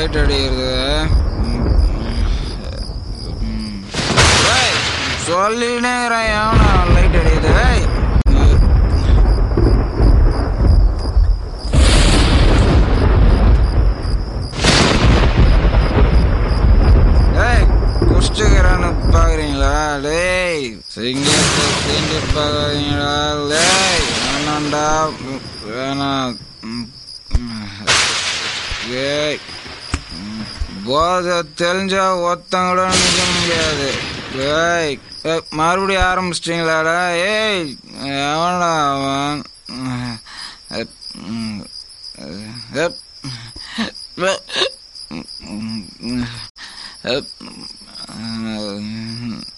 Light அடிக்கிறது ம். ஏய், சொல்லினே இருக்கிறேன் எவனா லைட் அடிக்குது ஏய். ஏய் குஷ்டுக்கிறான்னு பாக்குறீங்களா டேய் சிங்கத்தை தீண்டி பாக்குறீங்களா டேய் வேணாண்டா ம், வேணாம் ம், ம். ஏய் ம், போதை தெரிஞ்சா ஒருத்தன் கூட நிக்க முடியாது ஏய் ஏய், மறுபடியும் ஆரம்பிச்சிட்டீங்களாடா ஏய் எவன்டா அவன் ம், எப், ம், எப், எப், ம், ம், எப், ம்,